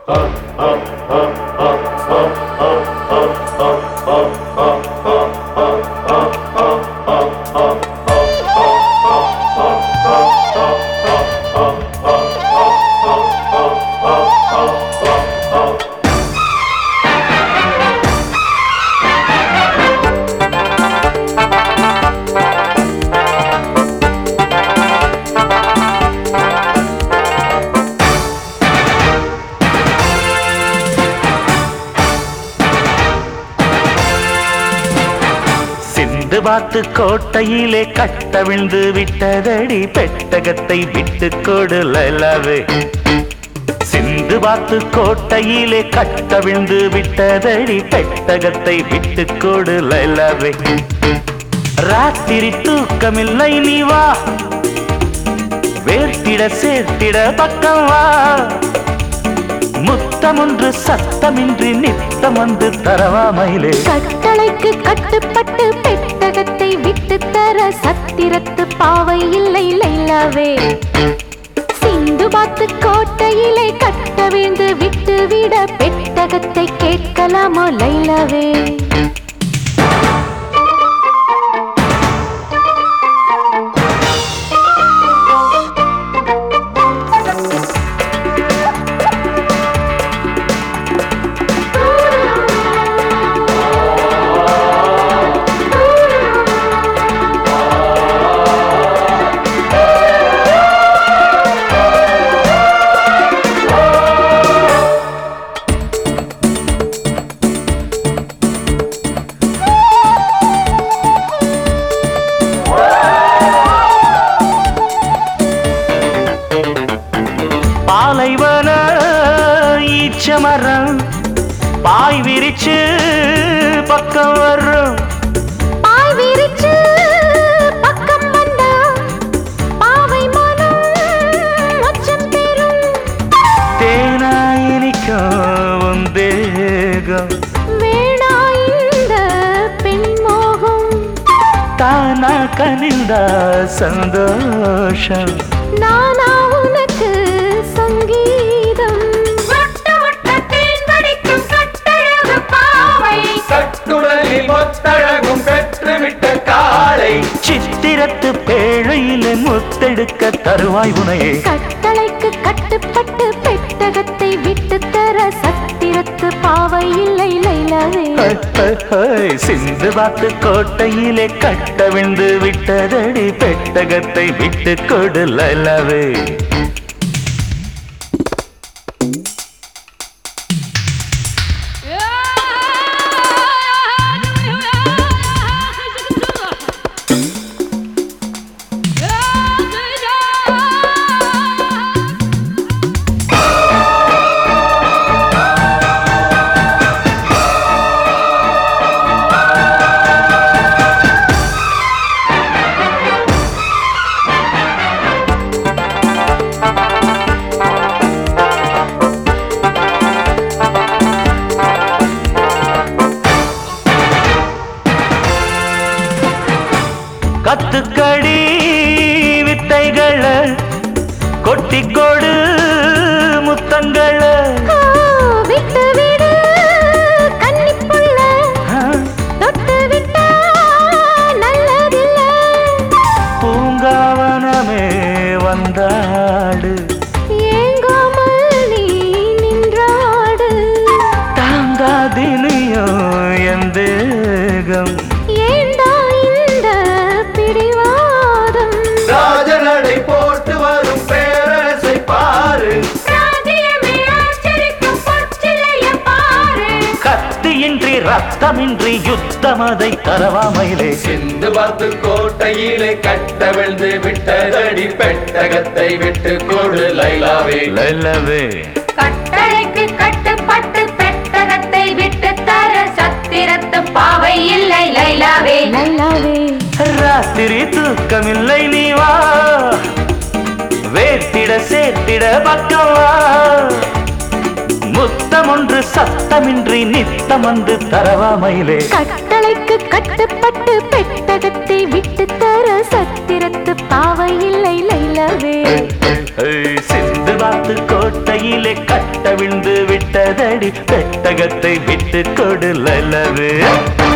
சிந்து Sindbad கோட்டையிலே கட்டவிழ்ந்து விட்டதடி பெட்டகத்தை விட்டு கொடு லைலாவே சிந்து பாத்து கோட்டையிலே கட்டவிழ்ந்து விட்டதடி பெட்டகத்தை விட்டு கொடு லைலாவே ராத்திரி தூக்கமில்லை நீ வா வேர்த்திட சேர்த்திட பக்கம் வா முத்தமொன்று சத்தமின்றி நித்தம் வந்து தரவாமையிலே கட்டளைக்கு கட்டுப்பட்டு பெட்டகத்தை விட்டு தர சத்திரத்து பாவை இல்லை லைலாவே சிந்து பாத்து கோட்டையிலே கட்ட வீழ்ந்து விட்டு விட பெட்டகத்தை கேட்கலாமோ லைலாவே பாலைவன ஈச்சமரம் பாய் விரிச்சு பக்கம் வரும் பாய் விரிச்சு பக்கம் வந்தா பாவை மனம் மச்சம் பெறும் தேனாயினிக்கும் தேகம் வேணா இந்த பெண் மோகம் தானா கனிந்த சந்தோஷம் நானா உனக்கு சங்கீதம் வட்ட வட்ட தேன் வடிக்கும் கட்டழகு பாவை கட்டுடலில் ஒத்தழகும் பெற்றுவிட்ட காளை சித்திரத்து பேழையிலே முத்தெடுக்க தருவாய் உனையே கட்டளைக்கு கட்டுப்பட்டு பெட்டகத்தை விட்டு தர சத்திரத்து பாவை இல்லை லைலாவே ஹை, ஹை, ஹை, சிந்து பாத்து கோட்டையிலே கட்டவிழ்ந்து விட்டதடி பெட்டகத்தை விட்டு கொடு லலவே கத்துக்கடி வித்தைகள கொட்டி கொடு முத்தங்கள ஆ, விட்டு விடு கன்னிப்புள்ள தொட்டு விட்டா நல்லதில்ல பூங்காவனமே வந்தாடு ஏங்காமல் நீ நின்றாடு தாங்காதினியோ என் தேகம் ஏண்டா இந்த பிடிவாதம் ராஜநடை போட்டு வரும் பேரரசை பாரு கத்தியின்றி ரத்தமின்றி யுத்தமதை தரவாமையிலே சிந்து பார்த்து கோட்டையிலே கட்டவிழ்ந்து விட்டதடி பெட்டகத்தை விட்டு கொடு லைலாவே லலவே கட்டளைக்கு கட்டுப்பட்டு பெட்டகத்தை விட்டு தர சத்திரத்து பாவை இல்லை லைலாவே நல்லாவே ராத்திரி தூக்கமில்லை நீ வா வேர்த்திட சேர்த்திட பக்கம் வா முத்தம் ஒன்று சத்தமின்றி நித்தம் வந்து தரவாமையிலே கட்டளைக்கு கட்டுப்பட்டு பெட்டகத்தை விட்டு தர சத்திரத்து பாவை இல்லை லைலாவே சிந்து பாத்து கோட்டையிலே கட்ட விழுந்து விட்ட விட்டதடி பெட்டகத்தை விட்டு கொடு லலவே